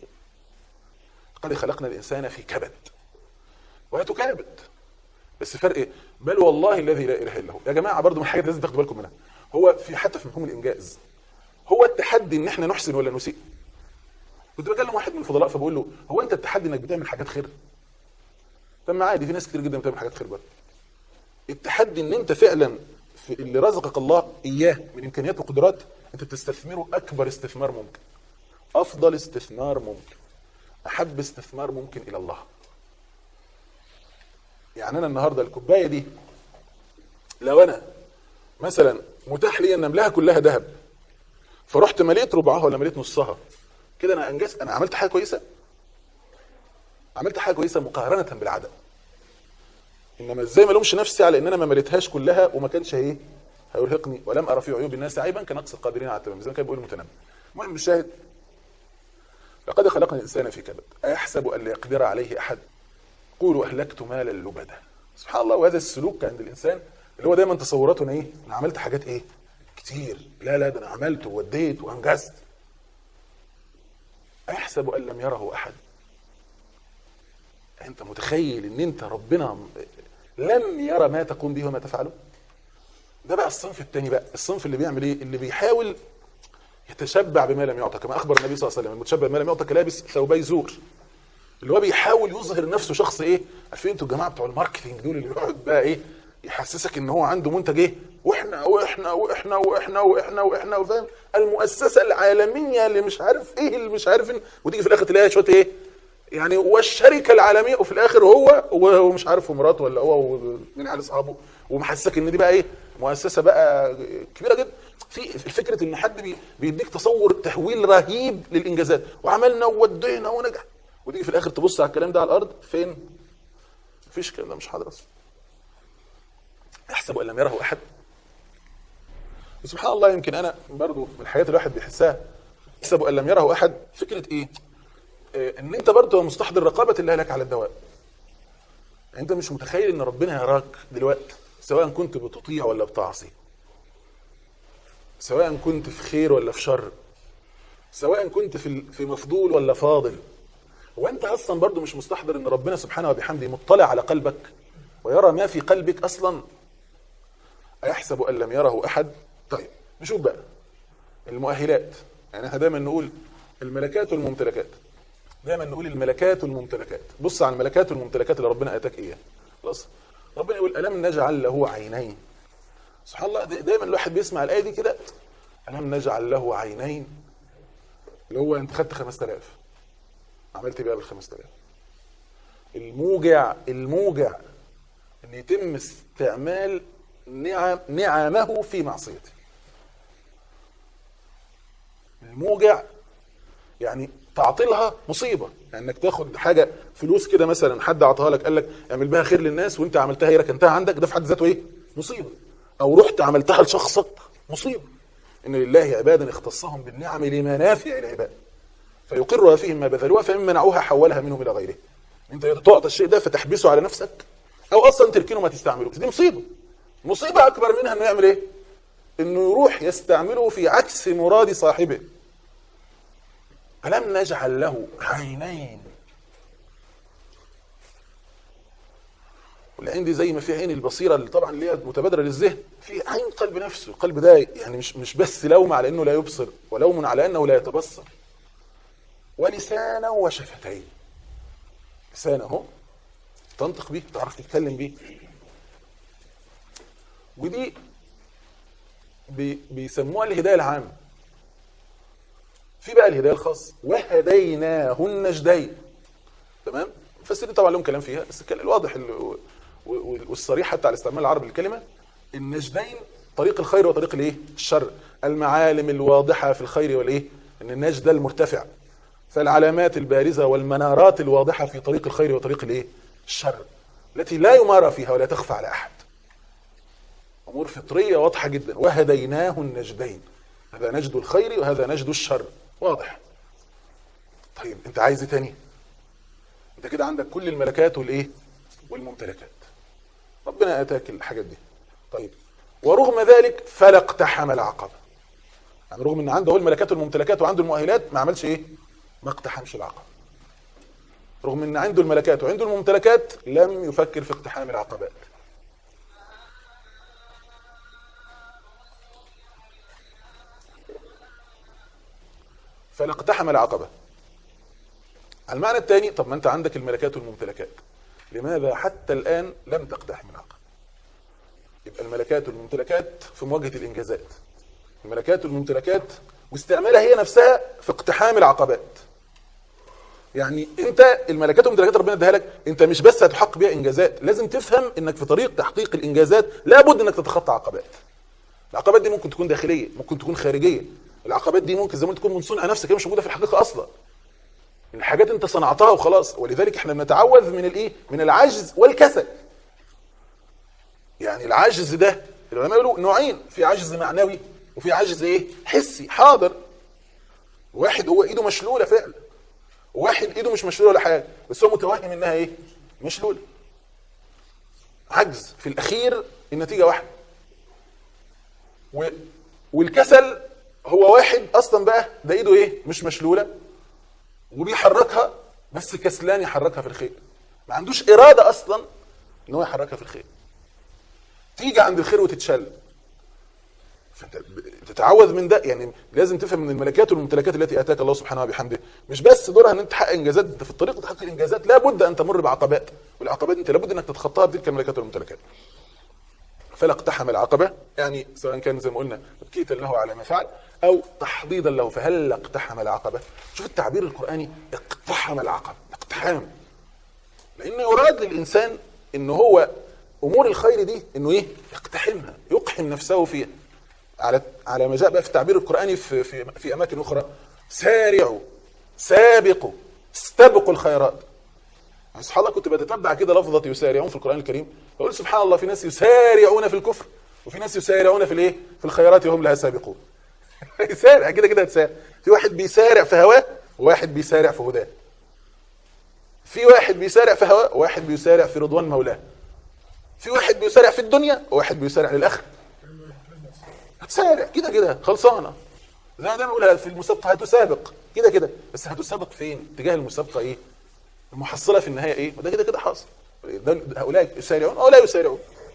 قد خلقنا الانسان في كبد وهتكابد بس فرق ايه بل والله الذي لا اله الا هو يا جماعه برضه من حاجه لازم تاخدوا بالكم منها هو في حتى في مفهوم الانجاز هو التحدي ان احنا نحسن ولا نسيء كنت بكلم واحد من الفضلاء فبقول له هو انت التحدي انك بتعمل حاجات خير طب ما عادي في ناس كتير جدا بتعمل حاجات خير برضه التحدي ان انت فعلا في اللي رزقك الله اياه من امكانيات وقدرات انت بتستثمره اكبر استثمار ممكن افضل استثمار ممكن احب استثمار ممكن الى الله يعني انا النهارده الكوبايه دي لو انا مثلا متاح لي ان املاها كلها ذهب فرحت مليت ربعها ولا مليت نصها كده انا انجزت انا عملت حاجه كويسه عملت حاجه كويسه مقارنه بالعدم انما ازاي ما الومش نفسي على ان انا ما مليتهاش كلها وما كانش ايه هيرهقني ولم ارى في عيوب الناس عيبا كنقص القادرين على التمام زي ما كان بيقول المتنبي المهم الشاهد لقد خلقنا الانسان في كبد ايحسب ان لا يقدر عليه احد قولوا اهلكت مالا لبدا سبحان الله وهذا السلوك عند الانسان اللي هو دايما تصوراته انا ايه انا عملت حاجات ايه كتير لا لا ده انا عملت ووديت وانجزت ايحسب ان لم يره احد انت متخيل ان انت ربنا لم يرى ما تقوم به وما تفعله ده بقى الصنف الثاني بقى الصنف اللي بيعمل ايه اللي بيحاول يتشبع بما لم يعطى كما اخبر النبي صلى الله عليه وسلم المتشبع بما لم يعطى كلابس ثوبي زور اللي هو بيحاول يظهر نفسه شخص ايه عارفين انتوا الجماعه بتوع الماركتنج دول اللي يقعد بقى ايه يحسسك ان هو عنده منتج ايه واحنا واحنا واحنا واحنا واحنا واحنا وفاهم المؤسسه العالميه اللي مش عارف ايه اللي مش عارف إن وتيجي في الاخر تلاقيها شويه ايه يعني والشركه العالميه وفي الاخر هو وهو مش عارف ومراته ولا هو ومين على اصحابه ومحسسك ان دي بقى ايه مؤسسه بقى كبيره جدا في في فكره ان حد بي بيديك تصور تهويل رهيب للانجازات وعملنا وودينا ونجح وتيجي في الاخر تبص على الكلام ده على الارض فين؟ مفيش الكلام ده مش حاضر اصلا يحسب ان لم يره احد سبحان الله يمكن انا برضو من الحاجات اللي الواحد بيحسها يحسب ان لم يره احد فكره ايه؟ آه، ان انت برضه مستحضر رقابه الله لك على الدوام انت مش متخيل ان ربنا يراك دلوقتي سواء كنت بتطيع ولا بتعصي سواء كنت في خير ولا في شر سواء كنت في في مفضول ولا فاضل وانت اصلا برضو مش مستحضر ان ربنا سبحانه وبحمده مطلع على قلبك ويرى ما في قلبك اصلا ايحسب ان لم يره احد طيب نشوف بقى المؤهلات يعني احنا دايما نقول الملكات والممتلكات دايما نقول الملكات والممتلكات بص على الملكات والممتلكات اللي ربنا اتاك اياها خلاص ربنا يقول الم نجعل له عينين سبحان الله دا- دايما الواحد بيسمع الايه دي كده الم نجعل له عينين اللي هو انت خدت 5000 عملت ايه بقى بال 5000 الموجع الموجع ان يتم استعمال نعم نعمه في معصيته الموجع يعني تعطيلها مصيبه يعني انك تاخد حاجه فلوس كده مثلا حد عطاها لك قال لك اعمل بها خير للناس وانت عملتها هي ركنتها عندك ده في حد ذاته ايه؟ مصيبه او رحت عملتها لشخصك مصيبه ان لله عبادا اختصهم بالنعم لمنافع العباد فيقرها فيهم ما بذلوها فإن منعوها حولها منهم الى غيره انت تعطى الشيء ده فتحبسه على نفسك او اصلا تركنه ما تستعملوش دي مصيبه مصيبه اكبر منها انه يعمل ايه؟ انه يروح يستعمله في عكس مراد صاحبه ألم نجعل له عينين والعين دي زي ما في عين البصيرة اللي طبعا اللي هي متبادرة للذهن في عين قلب نفسه القلب ده يعني مش مش بس لوم على انه لا يبصر ولوم على انه لا يتبصر ولسانا وشفتين لسان اهو تنطق بيه تعرف تتكلم بيه ودي بي بيسموها الهداية العامة في بقى الهدايه الخاص وهديناه النجدين تمام المفسرين طبعا لهم كلام فيها بس الكلام الواضح ال- و- و- والصريح حتى على استعمال العربي للكلمه النجدين طريق الخير وطريق الايه الشر المعالم الواضحه في الخير والايه ان النجد ده المرتفع فالعلامات البارزه والمنارات الواضحه في طريق الخير وطريق الايه الشر التي لا يمارى فيها ولا تخفى على احد امور فطريه واضحه جدا وهديناه النجدين هذا نجد الخير وهذا نجد الشر واضح طيب انت عايز ايه تاني انت كده عندك كل الملكات والايه والممتلكات ربنا اتاك الحاجات دي طيب ورغم ذلك فلا اقتحم العقبه يعني رغم ان عنده هو الملكات والممتلكات وعنده المؤهلات ما عملش ايه ما اقتحمش العقبه رغم ان عنده الملكات وعنده الممتلكات لم يفكر في اقتحام العقبات فلا اقتحم العقبه المعنى الثاني طب ما انت عندك الملكات والممتلكات لماذا حتى الان لم تقتحم العقبه يبقى الملكات والممتلكات في مواجهه الانجازات الملكات والممتلكات واستعمالها هي نفسها في اقتحام العقبات يعني انت الملكات والممتلكات ربنا اداها لك انت مش بس هتحقق بيها انجازات لازم تفهم انك في طريق تحقيق الانجازات لابد انك تتخطى عقبات العقبات دي ممكن تكون داخليه ممكن تكون خارجيه العقبات دي ممكن زي ما تكون من صنع نفسك هي مش موجوده في الحقيقه اصلا الحاجات انت صنعتها وخلاص ولذلك احنا بنتعوذ من الايه من العجز والكسل يعني العجز ده العلماء يقولوا نوعين في عجز معنوي وفي عجز ايه حسي حاضر واحد هو ايده مشلوله فعلا وواحد ايده مش مشلوله ولا حاجه بس هو متوهم انها ايه مشلوله عجز في الاخير النتيجه واحده و... والكسل هو واحد اصلا بقى ده ايده ايه مش مشلوله وبيحركها بس كسلان يحركها في الخير ما عندوش اراده اصلا ان هو يحركها في الخير تيجي عند الخير وتتشل فانت ب- تتعوذ من ده يعني لازم تفهم من الملكات والممتلكات التي اتاك الله سبحانه وبحمده مش بس دورها ان انت تحقق انجازات انت في الطريق لتحقيق الانجازات لابد ان تمر بعقبات والعقبات انت لابد انك تتخطاها بتلك الملكات والممتلكات فلا اقتحم العقبه يعني سواء كان زي ما قلنا تبكيتا له على ما فعل او تحضيضا له فهل اقتحم العقبه شوف التعبير القراني اقتحم العقبه اقتحام لانه يراد للانسان ان هو امور الخير دي انه ايه يقتحمها يقحم نفسه فيها على على ما جاء بقى في التعبير القراني في في في اماكن اخرى سارعوا سابقوا استبقوا الخيرات يعني سبحان الله كنت بتتبع كده لفظة يسارعون في القرآن الكريم بقول سبحان الله في ناس يسارعون في الكفر وفي ناس يسارعون في الايه؟ في الخيرات وهم لها سابقون. يسارع كده كده هتسارع. في واحد بيسارع في هواه وواحد بيسارع في هداه. في واحد بيسارع في هواه وواحد بيسارع في رضوان مولاه في واحد بيسارع في الدنيا وواحد بيسارع للاخره هتسارع كده كده خلصانه زي ما دايما بقولها في المسابقه هتسابق كده كده بس هتسابق فين؟ اتجاه المسابقه ايه؟ المحصله في النهايه ايه؟ وده كده كده حاصل ده- هؤلاء يسارعون او لا يسارعون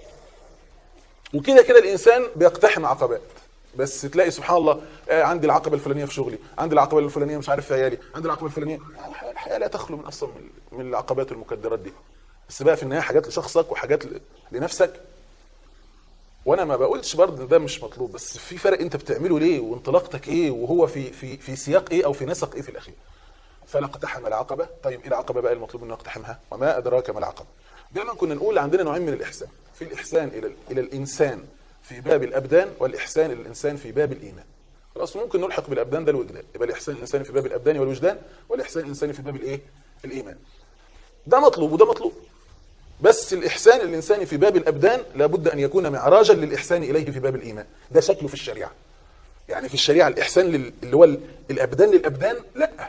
وكده كده الانسان بيقتحم عقبات بس تلاقي سبحان الله آه، عندي العقبه الفلانيه في شغلي عندي العقبه الفلانيه مش عارف في عيالي عندي العقبه الفلانيه الحياه الحياة لا تخلو من اصلا من- من العقبات والمكدرات دي بس بقى في النهايه حاجات لشخصك وحاجات ل- لنفسك وانا ما بقولش برضه إن ده مش مطلوب بس في فرق انت بتعمله ليه وانطلاقتك ايه وهو في في في سياق ايه او في نسق ايه في الاخير فلا اقتحم العقبه طيب ايه العقبه بقى المطلوب انه يقتحمها وما ادراك ما العقبه دايما كنا نقول عندنا نوعين من الاحسان في الاحسان الى الى الانسان في باب الابدان والاحسان الى الانسان في باب الايمان خلاص ممكن نلحق بالابدان ده الوجدان يبقى الاحسان الانساني في باب الابدان والوجدان والاحسان الانساني في باب الايه الايمان ده مطلوب وده مطلوب بس الإحسان الإنساني في باب الأبدان لابد أن يكون معراجا للإحسان إليه في باب الإيمان ده شكله في الشريعة يعني في الشريعة الإحسان لل- اللي هو ال- الأبدان للأبدان لا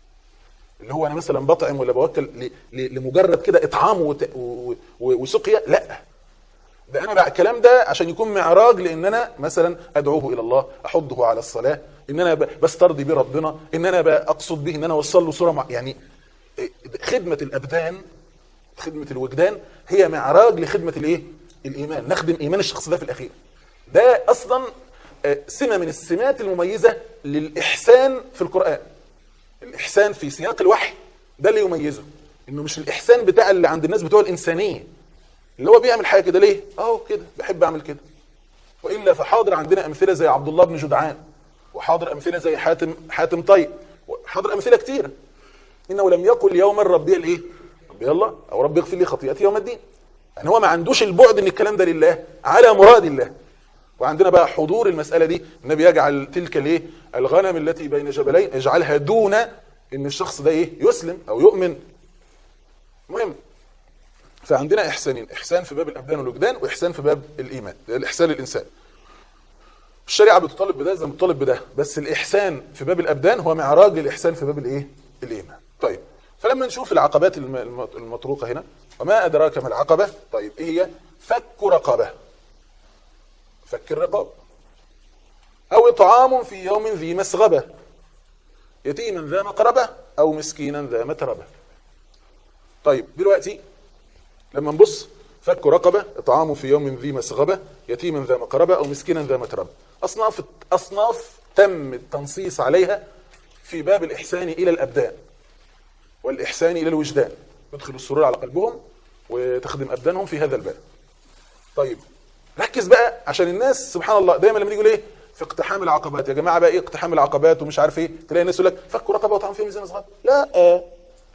اللي هو أنا مثلا بطعم ولا بوكل ل- ل- لمجرد كده إطعام وت- و- و- وسقيا لا ده أنا بقى الكلام ده عشان يكون معراج لأن أنا مثلا أدعوه إلى الله أحضه على الصلاة إن أنا ب- بسترضي بيه ربنا إن أنا بقى أقصد به إن أنا أوصل له صورة مع يعني إيه، خدمة الأبدان خدمة الوجدان هي معراج لخدمة الايه؟ الإيمان، نخدم إيمان الشخص ده في الأخير. ده أصلا آه، سمة من السمات المميزة للإحسان في القرآن. الإحسان في سياق الوحي ده اللي يميزه. إنه مش الإحسان بتاع اللي عند الناس بتوع الإنسانية. اللي هو بيعمل حاجة كده ليه؟ أهو كده بحب أعمل كده. وإلا فحاضر عندنا أمثلة زي عبد الله بن جدعان وحاضر أمثلة زي حاتم حاتم طيب وحاضر أمثلة كتيرة. انه لم يقل يوما ربي الايه؟ ربي الله او ربي اغفر لي خطيئتي يوم الدين. يعني هو ما عندوش البعد ان الكلام ده لله على مراد الله. وعندنا بقى حضور المساله دي النبي يجعل تلك الايه؟ الغنم التي بين جبلين يجعلها دون ان الشخص ده ايه؟ يسلم او يؤمن. المهم فعندنا احسانين، احسان في باب الابدان والوجدان واحسان في باب الايمان، ده الاحسان للانسان. الشريعه بتطالب بده زي ما بتطالب بده بس الاحسان في باب الابدان هو معراج للاحسان في باب الايه الايمان طيب فلما نشوف العقبات الم- الم- المطروقه هنا وما ادراك ما العقبه طيب ايه هي فك رقبه فك الرقاب او اطعام في يوم ذي مسغبه يتيما ذا مقربه او مسكينا ذا متربه طيب دلوقتي لما نبص فك رقبه اطعام في يوم ذي مسغبه يتيما ذا مقربه او مسكينا ذا متربه اصناف اصناف تم التنصيص عليها في باب الاحسان الى الابدان والاحسان الى الوجدان يدخل السرور على قلبهم وتخدم ابدانهم في هذا الباب طيب ركز بقى عشان الناس سبحان الله دايما لما نيجي يقول ايه في اقتحام العقبات يا جماعه بقى ايه اقتحام العقبات ومش عارف ايه تلاقي الناس يقول لك فكوا رقبه وطعام في ميزان صغير لا آه.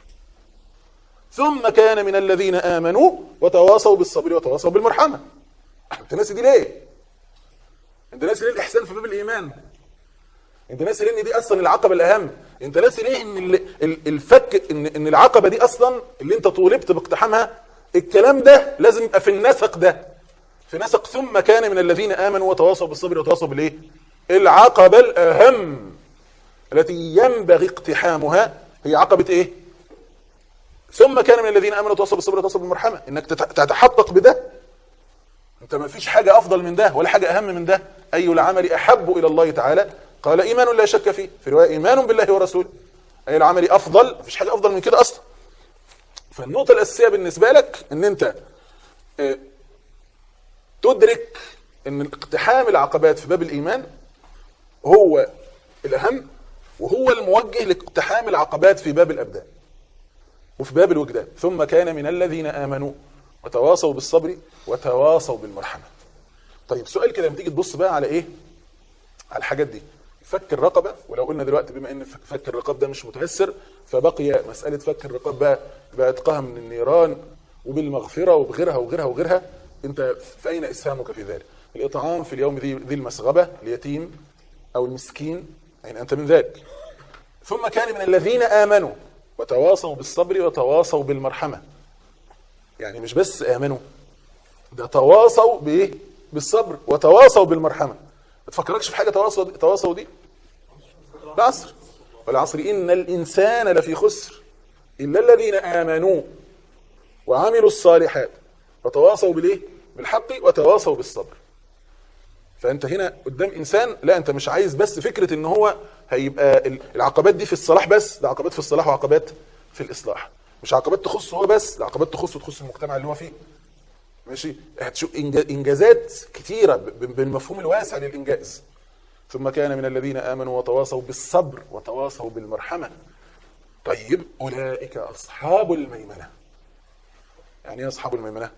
ثم كان من الذين امنوا وتواصوا بالصبر وتواصوا بالمرحمه انت ناسي دي ليه؟ انت ناسي ليه الاحسان في باب الايمان؟ انت ناسي ليه ان دي اصلا العقبه الاهم؟ انت ناسي ليه ان ال- ال- الفك ان ان العقبه دي اصلا اللي انت طولبت باقتحامها الكلام ده لازم يبقى في النسق ده في نسق ثم كان من الذين امنوا وتواصوا بالصبر وتواصوا بالايه؟ العقبه الاهم التي ينبغي اقتحامها هي عقبه ايه؟ ثم كان من الذين امنوا وتواصوا بالصبر وتواصوا بالمرحمه انك تت- تتحقق بده انت ما فيش حاجه افضل من ده ولا حاجه اهم من ده اي العمل احب الى الله تعالى قال ايمان لا شك فيه في روايه ايمان بالله ورسوله اي العمل افضل ما فيش حاجه افضل من كده اصلا فالنقطه الاساسيه بالنسبه لك ان انت آه، تدرك ان اقتحام العقبات في باب الايمان هو الاهم وهو الموجه لاقتحام العقبات في باب الابدان وفي باب الوجدان ثم كان من الذين امنوا وتواصوا بالصبر وتواصوا بالمرحمه طيب سؤال كده لما تيجي تبص بقى على ايه على الحاجات دي فك الرقبه ولو قلنا دلوقتي بما ان فك- فك الرقاب ده مش متيسر فبقي مساله فك الرقاب بقى باتقاها من النيران وبالمغفره وبغيرها وغيرها وغيرها انت في اين اسهامك في ذلك؟ الاطعام في اليوم ذي ذي المسغبه اليتيم او المسكين اين انت من ذلك؟ ثم كان من الذين امنوا وتواصوا بالصبر وتواصوا بالمرحمه يعني مش بس امنوا ده تواصوا بايه بالصبر وتواصوا بالمرحمه ما تفكركش في حاجه تواصوا دي تواصوا دي العصر والعصر ان الانسان لفي خسر الا الذين امنوا وعملوا الصالحات وتواصوا بالايه بالحق وتواصوا بالصبر فانت هنا قدام انسان لا انت مش عايز بس فكره ان هو هيبقى ال- العقبات دي في الصلاح بس ده عقبات في الصلاح وعقبات في الاصلاح مش عقبات تخصه هو بس ده عقبات تخصه تخص المجتمع اللي هو فيه ماشي هتشوف إنجا- انجازات كتيره ب- ب- بالمفهوم الواسع للانجاز ثم كان من الذين امنوا وتواصوا بالصبر وتواصوا بالمرحمه طيب اولئك اصحاب الميمنه يعني ايه اصحاب الميمنه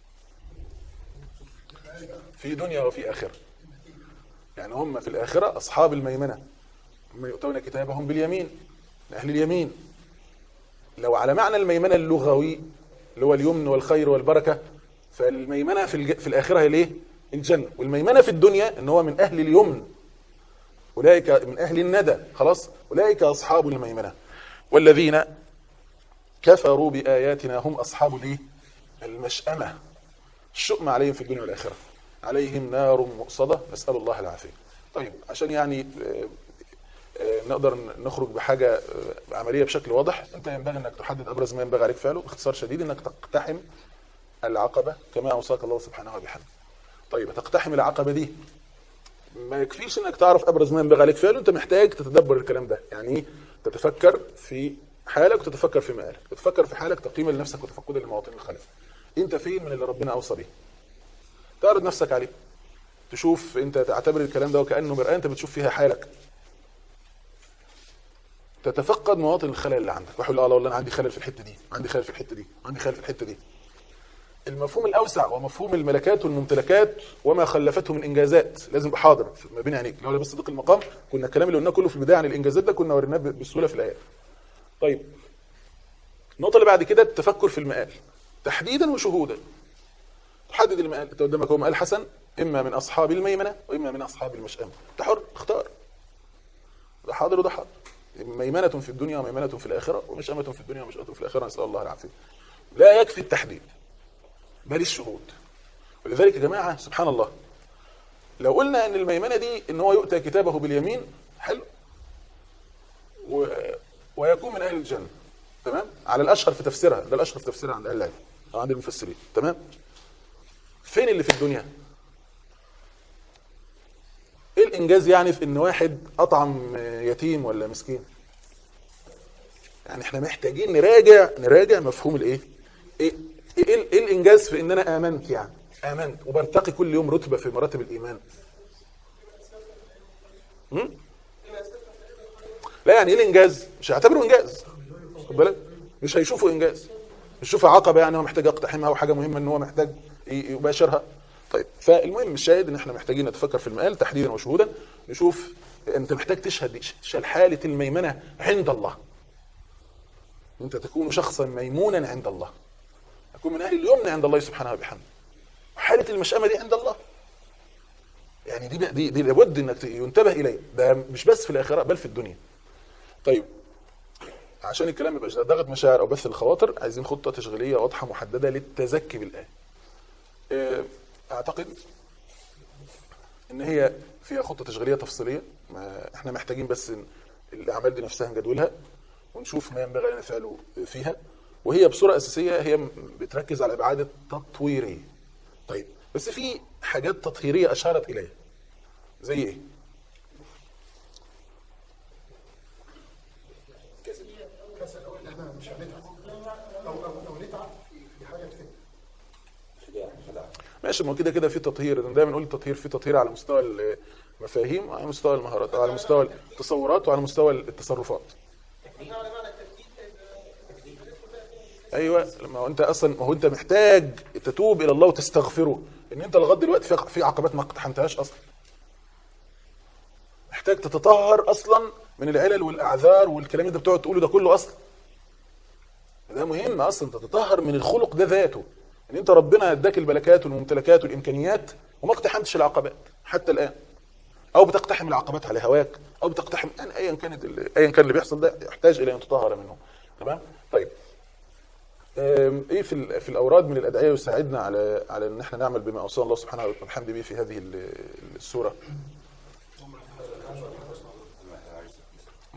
في دنيا وفي اخره يعني هم في الاخره اصحاب الميمنه هم يؤتون كتابهم باليمين اهل اليمين لو على معنى الميمنه اللغوي اللي هو اليمن والخير والبركه فالميمنه في الج... في الاخره هي الايه الجنه والميمنه في الدنيا ان هو من اهل اليمن اولئك من اهل الندى خلاص اولئك اصحاب الميمنه والذين كفروا باياتنا هم اصحاب الايه المشأمه الشؤم عليهم في الدنيا والاخره عليهم نار مؤصده نسال الله العافيه طيب عشان يعني آه، آه، نقدر نخرج بحاجه آه، عمليه بشكل واضح انت ينبغي انك تحدد ابرز ما ينبغي عليك فعله باختصار شديد انك تقتحم العقبه كما اوصاك الله سبحانه وبحمده طيب تقتحم العقبه دي ما يكفيش انك تعرف ابرز ما ينبغي عليك فعله انت محتاج تتدبر الكلام ده يعني ايه تتفكر في حالك وتتفكر في مآلك تتفكر في حالك تقييما لنفسك وتفقدا لمواطن الخلف انت فين من اللي ربنا اوصى بيه تعرض نفسك عليه تشوف انت تعتبر الكلام ده وكانه مرآة انت بتشوف فيها حالك تتفقد مواطن الخلل اللي عندك واحد يقول اه والله انا عندي خلل في الحته دي عندي خلل في الحته دي عندي خلل في الحته دي المفهوم الاوسع ومفهوم الملكات والممتلكات وما خلفته من انجازات لازم يبقى حاضر في- ما بين عينيك لو بس صدق المقام كنا الكلام اللي قلناه كله في البدايه عن الانجازات ده كنا وريناه ب- بسهوله في الايات طيب النقطه اللي بعد كده التفكر في المآل تحديدا وشهودا تحدد المآل انت قدامك هو مآل حسن اما من اصحاب الميمنه واما من اصحاب المشأمه انت حر اختار ده حاضر وده حاضر ميمنة في الدنيا وميمنة في الآخرة ومشأمة في الدنيا ومشأمة في الآخرة نسأل الله العافية لا يكفي التحديد بل الشهود ولذلك يا جماعة سبحان الله لو قلنا ان الميمنة دي ان هو يؤتى كتابه باليمين حلو و... ويكون من اهل الجنة تمام على الاشهر في تفسيرها ده الاشهر في تفسيرها عند اهل العلم او عند المفسرين تمام فين اللي في الدنيا ايه الانجاز يعني في ان واحد اطعم يتيم ولا مسكين يعني احنا محتاجين نراجع نراجع مفهوم الايه ايه ايه, إيه الانجاز في ان انا امنت يعني امنت وبرتقي كل يوم رتبه في مراتب الايمان هم؟ لا يعني ايه الانجاز مش هيعتبره انجاز خد بالك مش هيشوفه انجاز مش يشوفه عقبه يعني هو محتاج يقتحمها وحاجه مهمه ان هو محتاج ي- يباشرها طيب فالمهم الشاهد ان احنا محتاجين نتفكر في المآل تحديدا وشهودا نشوف انت محتاج تشهد تشهد حاله الميمنه عند الله انت تكون شخصا ميمونا عند الله تكون من اهل اليمن عند الله سبحانه وبحمده حاله المشأمه دي عند الله يعني دي دي, دي لابد انك ينتبه اليه ده مش بس في الاخره بل في الدنيا طيب عشان الكلام ما يبقاش ضغط مشاعر او بث الخواطر عايزين خطه تشغيليه واضحه محدده للتزكي بالايه آه، اعتقد ان هي فيها خطه تشغيليه تفصيليه ما احنا محتاجين بس إن الاعمال دي نفسها نجدولها ونشوف ما ينبغي لنا فعله فيها وهي بصوره اساسيه هي م- بتركز على الابعاد التطويريه طيب بس في حاجات تطهيريه اشارت اليها زي ايه احنا مش هنتعب او او او نتعب في حاجه تفيد ماشي ما هو كده كده في تطهير انا دايما نقول التطهير في تطهير على مستوى المفاهيم وعلى مستوى المهارات وعلى مستوى التصورات وعلى مستوى التصرفات ايوه ما هو انت اصلا ما هو انت محتاج تتوب الى الله وتستغفره ان انت لغايه دلوقتي في في عقبات ما اقتحمتهاش اصلا محتاج تتطهر اصلا من العلل والاعذار والكلام اللي انت بتقعد تقوله ده كله اصلا ده مهم اصلا تتطهر من الخلق ده ذاته ان انت ربنا اداك الملكات والممتلكات والامكانيات وما اقتحمتش العقبات حتى الان او بتقتحم العقبات على هواك او بتقتحم يعني ايا كانت ال- ايا كان اللي بيحصل ده يحتاج الى ان تطهر منه تمام طيب أم، ايه في ال- في الاوراد من الادعيه يساعدنا على على ان احنا نعمل بما اوصانا الله سبحانه وبحمده به في هذه ال- السوره اللهم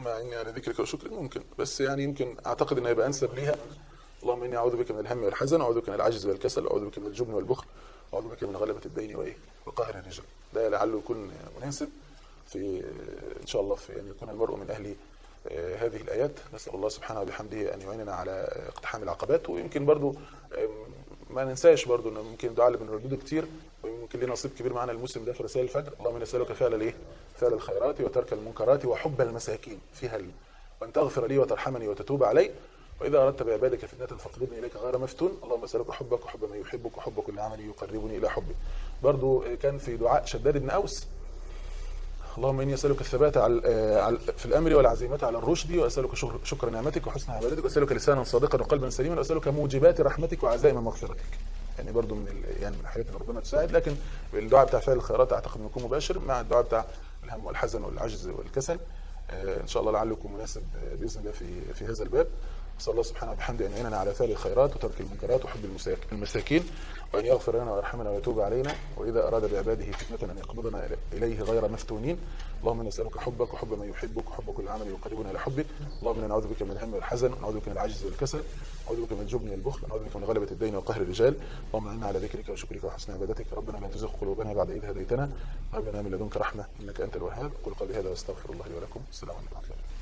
اعني على ذكرك وشكرك ممكن بس يعني يمكن اعتقد انه يبقى انسب ليها اللهم اني اعوذ بك من الهم والحزن واعوذ بك من العجز والكسل واعوذ بك من الجبن والبخل واعوذ بك من غلبه الدين وايه وقهر الرجال ده لعله يكون مناسب في ان شاء الله في ان يكون المرء من اهل آه، هذه الايات نسال الله سبحانه وبحمده ان يعيننا على اقتحام العقبات ويمكن برضو آم، ما ننساش برضو انه ممكن الدعاء اللي بنردده كتير ويمكن لنا نصيب كبير معنا المسلم ده في رسائل الفجر اللهم اني اسالك فعل الايه؟ فعل الخيرات وترك المنكرات وحب المساكين فيها ال... وان تغفر لي وترحمني وتتوب علي واذا اردت بعبادك فتنه فاقبضني اليك غير مفتون اللهم اسالك حبك وحب من يحبك وحب كل عمل يقربني الى حبك برضو كان في دعاء شداد بن اوس اللهم اني اسالك الثبات على آه، على- في الامر والعزيمه على الرشد واسالك شكر, شكر نعمتك وحسن عبادتك واسالك لسانا صادقا وقلبا سليما واسالك موجبات رحمتك وعزائم مغفرتك يعني برضو من ال- يعني من الحاجات اللي ربنا تساعد لكن الدعاء بتاع فعل الخيرات اعتقد انه يكون مباشر مع الدعاء بتاع الهم والحزن والعجز والكسل آه، ان شاء الله لعله يكون مناسب آه، باذن الله في في هذا الباب نسال الله سبحانه وبحمده ان يعيننا على فعل الخيرات وترك المنكرات وحب المساك- المساكين وان يغفر لنا ويرحمنا ويتوب علينا واذا اراد بعباده فتنه ان يقبضنا إلى- اليه غير مفتونين اللهم انا نسالك حبك وحب من يحبك وحب كل عمل يقربنا الى حبك اللهم انا نعوذ بك من الهم والحزن ونعوذ بك من العجز والكسل نعوذ بك من الجبن والبخل ونعوذ بك من غلبه الدين وقهر الرجال اللهم اعنا على ذكرك وشكرك وحسن عبادتك ربنا لا تزغ قلوبنا بعد اذ هديتنا وهب لنا من لدنك رحمه انك انت الوهاب قل قولي هذا واستغفر الله لي ولكم السلام عليكم ورحمه الله